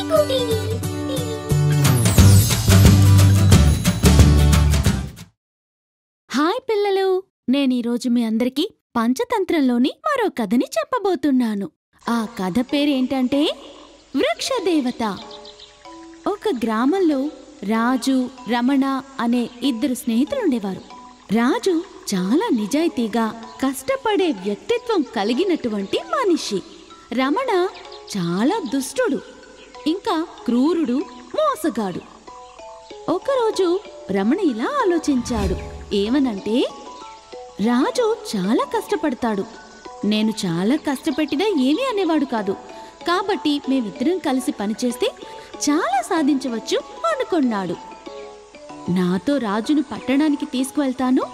teak TV hi పిల్లలు నేనీరోజు మీ అందరికీ పంచతంత్రంలోని మరో కథని చెప్పబోతున్నాను ఆ కథ పేరేంటంటే వృక్షదేవత ఒక గ్రామంలో రాజు రమణ అనే ఇద్దరు స్నేహితులుండేవారు రాజు చాలా నిజాయితీగా కష్టపడే వ్యక్తిత్వం కలిగినటువంటి మనిషి రమణ చాలా దుష్టుడు ఇంకా క్రూరుడు మోసగాడు ఒకరోజు రమణ ఇలా ఆలోచించాడు ఏమనంటే రాజు చాలా కష్టపడతాడు నేను చాలా కష్టపెట్టినా ఏమీ అనేవాడు కాదు కాబట్టి మేమిద్దరం కలిసి పనిచేస్తే చాలా సాధించవచ్చు అనుకున్నాడు నాతో రాజును పట్టణానికి తీసుకువెళ్తాను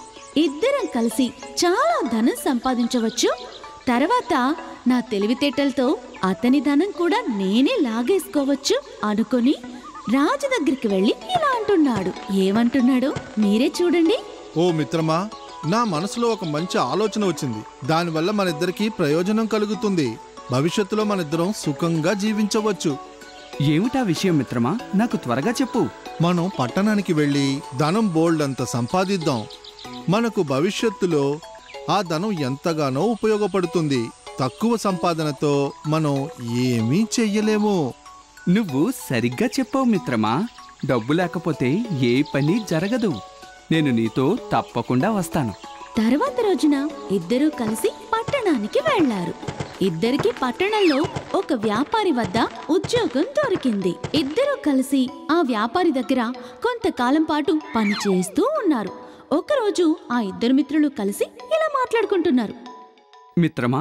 ఇద్దరం కలిసి చాలా ధనం సంపాదించవచ్చు తర్వాత నా తెలివితేటలతో అతని ధనం కూడా నేనే లాగేసుకోవచ్చు అనుకొని రాజు దగ్గరికి వెళ్ళి ఇలా అంటున్నాడు ఏమంటున్నాడు మీరే చూడండి ఓ మిత్రమా నా మనసులో ఒక మంచి ఆలోచన వచ్చింది దానివల్ల మన ఇద్దరికి ప్రయోజనం కలుగుతుంది భవిష్యత్తులో మన ఇద్దరం సుఖంగా జీవించవచ్చు ఏమిటా విషయం మిత్రమా నాకు త్వరగా చెప్పు మనం పట్టణానికి వెళ్ళి ధనం బోల్డ్ అంత సంపాదిద్దాం మనకు భవిష్యత్తులో ఆ ధనం ఎంతగానో ఉపయోగపడుతుంది తక్కువ సంపాదనతో మనం ఏమీ చెయ్యలేము నువ్వు సరిగ్గా చెప్పావు మిత్రమా డబ్బు లేకపోతే ఏ పని జరగదు నేను నీతో తప్పకుండా వస్తాను తర్వాత రోజున ఇద్దరూ కలిసి పట్టణానికి వెళ్లారు ఇద్దరికి పట్టణంలో ఒక వ్యాపారి వద్ద ఉద్యోగం దొరికింది ఇద్దరూ కలిసి ఆ వ్యాపారి దగ్గర కొంతకాలం పాటు పని చేస్తూ ఉన్నారు ఒకరోజు ఆ ఇద్దరు మిత్రులు కలిసి ఇలా మాట్లాడుకుంటున్నారు మిత్రమా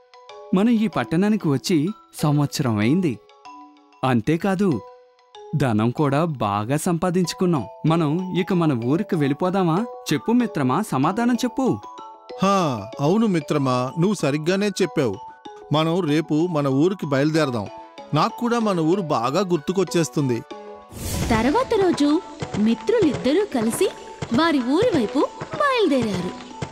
మనం ఈ పట్టణానికి వచ్చి సంవత్సరం అయింది అంతేకాదు ధనం కూడా బాగా సంపాదించుకున్నాం మనం ఇక మన ఊరికి వెళ్ళిపోదామా చెప్పు మిత్రమా సమాధానం చెప్పు హా అవును మిత్రమా నువ్వు సరిగ్గానే చెప్పావు మనం రేపు మన ఊరికి బయలుదేరదాం నాకు కూడా మన ఊరు బాగా గుర్తుకొచ్చేస్తుంది తర్వాత రోజు మిత్రులిద్దరూ కలిసి వారి ఊరి వైపు బయలుదేరారు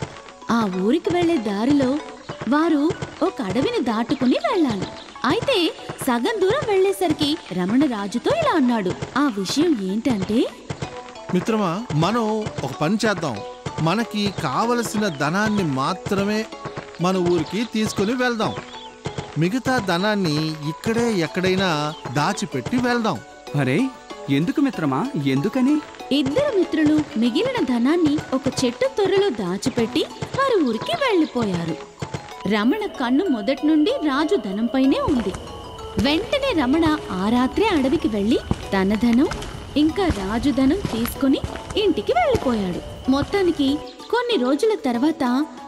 ఆ ఊరికి వెళ్లే దారిలో వారు ఒక అడవిని దాటుకుని వెళ్ళాలి అయితే సగం దూరం వెళ్లేసరికి రమణ రాజుతో ఇలా అన్నాడు ఆ విషయం ఏంటంటే మిత్రమా మనం ఒక పని చేద్దాం మనకి కావలసిన ధనాన్ని మాత్రమే మన ఊరికి తీసుకుని వెళ్దాం మిగతా ధనాన్ని ఇక్కడే ఎక్కడైనా దాచిపెట్టి వెళ్దాం అరే ఎందుకు మిత్రమా ఎందుకని ఇద్దరు మిత్రులు మిగిలిన ధనాన్ని ఒక చెట్టు తొర్రలో దాచిపెట్టి వారి ఊరికి వెళ్లిపోయారు రమణ కన్ను మొదటి నుండి రాజు ధనంపైనే ఉంది వెంటనే రమణ ఆ రాత్రే అడవికి వెళ్లి తన ధనం ఇంకా రాజు ధనం తీసుకుని ఇంటికి వెళ్ళిపోయాడు మొత్తానికి కొన్ని రోజుల తర్వాత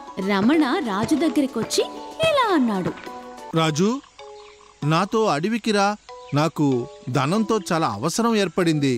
రమణ రాజు దగ్గరికొచ్చి ఇలా అన్నాడు రాజు నాతో అడవికి రా నాకు ధనంతో చాలా అవసరం ఏర్పడింది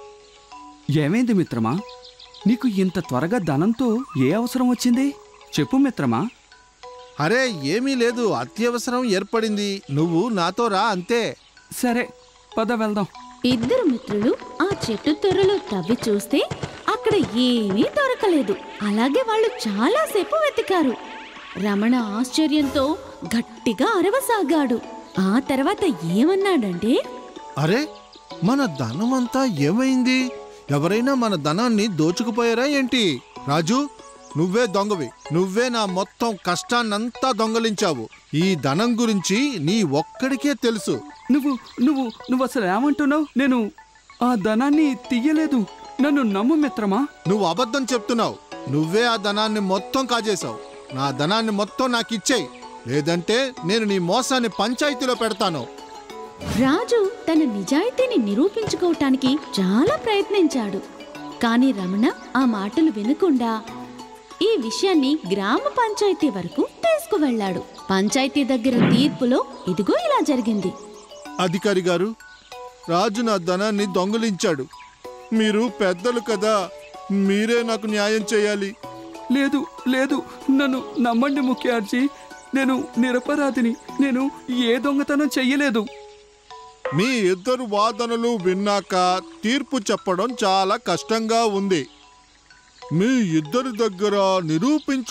ఏమైంది మిత్రమా నీకు ఇంత త్వరగా ధనంతో ఏ అవసరం వచ్చింది చెప్పు మిత్రమా అరే ఏమీ లేదు అత్యవసరం ఏర్పడింది నువ్వు నాతో రా అంతే సరే పద వెళ్దాం ఇద్దరు మిత్రులు ఆ చెట్టు తొర్రలో తవ్వి చూస్తే అక్కడ ఏమీ దొరకలేదు అలాగే వాళ్ళు చాలాసేపు వెతికారు రమణ ఆశ్చర్యంతో గట్టిగా అరవసాగాడు ఆ తర్వాత ఏమన్నాడంటే అరే మన ధనమంతా ఏమైంది ఎవరైనా మన ధనాన్ని దోచుకుపోయారా ఏంటి రాజు నువ్వే దొంగవి నువ్వే నా మొత్తం కష్టాన్నంతా దొంగలించావు ఈ ధనం గురించి నీ ఒక్కడికే తెలుసు నువ్వు నువ్వు నువ్వు అసలు ఏమంటున్నావు నేను ఆ ధనాన్ని తీయలేదు నన్ను నమ్ము మిత్రమా నువ్వు అబద్ధం చెప్తున్నావు నువ్వే ఆ ధనాన్ని మొత్తం కాజేశావు నా ధనాన్ని మొత్తం నాకు ఇచ్చేయి లేదంటే నేను నీ మోసాన్ని పంచాయతీలో పెడతాను రాజు తన నిజాయితీని నిరూపించుకోవటానికి చాలా ప్రయత్నించాడు కాని రమణ ఆ మాటలు వినకుండా ఈ విషయాన్ని గ్రామ పంచాయతీ వరకు తీసుకువెళ్ళాడు పంచాయతీ దగ్గర తీర్పులో ఇదిగో ఇలా జరిగింది అధికారి గారు రాజు నా ధనాన్ని దొంగలించాడు మీరు పెద్దలు కదా మీరే నాకు న్యాయం చేయాలి లేదు లేదు నన్ను నమ్మండి ముఖ్యార్జీ నేను నిరపరాధిని నేను ఏ దొంగతనం చెయ్యలేదు మీ ఇద్దరు వాదనలు విన్నాక తీర్పు చెప్పడం చాలా కష్టంగా ఉంది మీ ఇద్దరి దగ్గర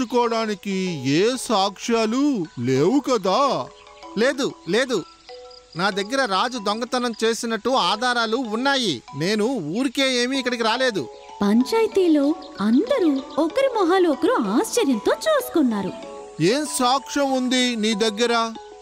నిరూపించుకోవడానికి ఏ సాక్ష్యాలు లేవు కదా లేదు లేదు నా దగ్గర రాజు దొంగతనం చేసినట్టు ఆధారాలు ఉన్నాయి నేను ఊరికే ఏమీ ఇక్కడికి రాలేదు పంచాయతీలో అందరూ ఒకరి మొహాలు ఒకరు ఆశ్చర్యంతో చూసుకున్నారు ఏం సాక్ష్యం ఉంది నీ దగ్గర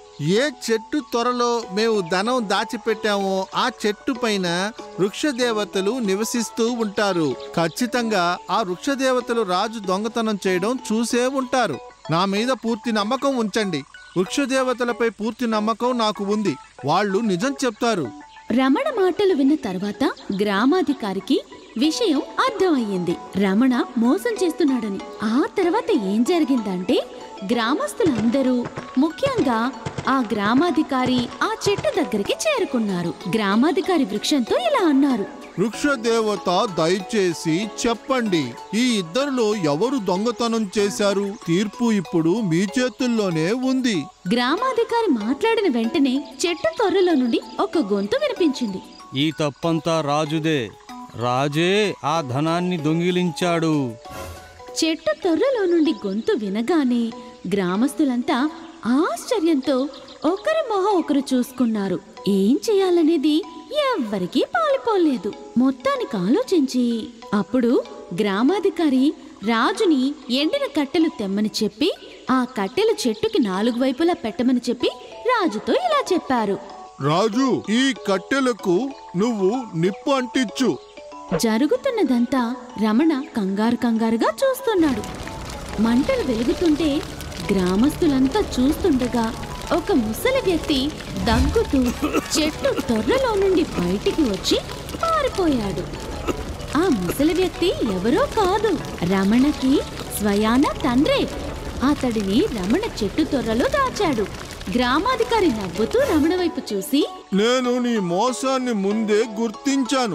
ఏ చెట్టు త్వరలో మేము ధనం దాచిపెట్టామో ఆ చెట్టు పైన వృక్షదేవతలు నివసిస్తూ ఉంటారు ఖచ్చితంగా ఆ వృక్షదేవతలు రాజు దొంగతనం చేయడం చూసే ఉంటారు నా మీద పూర్తి నమ్మకం ఉంచండి వృక్షదేవతలపై పూర్తి నమ్మకం నాకు ఉంది వాళ్ళు నిజం చెప్తారు రమణ మాటలు విన్న తర్వాత గ్రామాధికారికి విషయం అర్థమయ్యింది రమణ మోసం చేస్తున్నాడని ఆ తర్వాత ఏం జరిగిందంటే గ్రామస్తులందరూ ముఖ్యంగా ఆ గ్రామాధికారి ఆ చెట్టు దగ్గరికి చేరుకున్నారు గ్రామాధికారి వృక్షంతో ఇలా అన్నారు వృక్షదేవత దయచేసి చెప్పండి ఈ ఇద్దరిలో ఎవరు దొంగతనం చేశారు తీర్పు ఇప్పుడు మీ చేతుల్లోనే ఉంది గ్రామాధికారి మాట్లాడిన వెంటనే చెట్టు త్వరలో నుండి ఒక గొంతు వినిపించింది ఈ తప్పంతా రాజుదే రాజే ఆ ధనాన్ని దొంగిలించాడు చెట్టు తొర్రలో నుండి గొంతు వినగానే గ్రామస్తులంతా ఆశ్చర్యంతో ఒకరి మొహం ఒకరు చూసుకున్నారు ఏం చేయాలనేది ఎవ్వరికీ పాలుపోలేదు మొత్తానికి ఆలోచించి అప్పుడు గ్రామాధికారి రాజుని ఎండిన కట్టెలు తెమ్మని చెప్పి ఆ కట్టెలు చెట్టుకి నాలుగు వైపులా పెట్టమని చెప్పి రాజుతో ఇలా చెప్పారు రాజు ఈ కట్టెలకు నువ్వు నిప్పు అంటించు జరుగుతున్నదంతా రమణ కంగారు కంగారుగా చూస్తున్నాడు మంటలు వెలుగుతుంటే గ్రామస్తులంతా చూస్తుండగా ఒక ముసలి వ్యక్తి దగ్గుతూ చెట్టు తొర్రలో నుండి బయటికి వచ్చి పారిపోయాడు ఆ ముసలి వ్యక్తి ఎవరో కాదు రమణకి స్వయాన తండ్రే అతడిని రమణ చెట్టు తొర్రలో దాచాడు గ్రామాధికారి నవ్వుతూ రమణ వైపు చూసి నేను నీ మోసాన్ని ముందే గుర్తించాను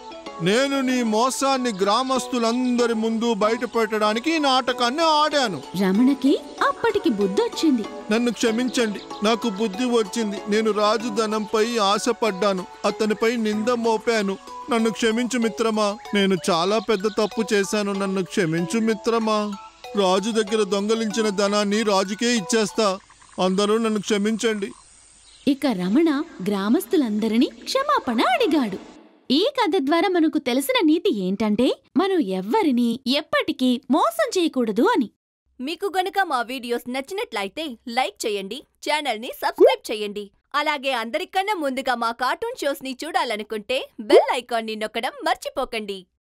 నేను నీ మోసాన్ని గ్రామస్తులందరి ముందు బయట పెట్టడానికి ఈ నాటకాన్ని ఆడాను రమణకి అప్పటికి బుద్ధొచ్చింది నన్ను క్షమించండి నాకు బుద్ధి వచ్చింది నేను రాజు ధనంపై ఆశపడ్డాను అతనిపై నింద మోపాను నన్ను క్షమించు మిత్రమా నేను చాలా పెద్ద తప్పు చేశాను నన్ను క్షమించు మిత్రమా రాజు దగ్గర దొంగలించిన ధనాన్ని రాజుకే ఇచ్చేస్తా అందరూ నన్ను క్షమించండి ఇక రమణ గ్రామస్తులందరినీ క్షమాపణ అడిగాడు ఈ కథ ద్వారా మనకు తెలిసిన నీతి ఏంటంటే మనం ఎవ్వరినీ ఎప్పటికీ మోసం చేయకూడదు అని మీకు గనుక మా వీడియోస్ నచ్చినట్లయితే లైక్ చేయండి ఛానల్ని సబ్స్క్రైబ్ చేయండి అలాగే అందరికన్నా ముందుగా మా కార్టూన్ షోస్ ని చూడాలనుకుంటే బెల్ ఐకాన్ని నొక్కడం మర్చిపోకండి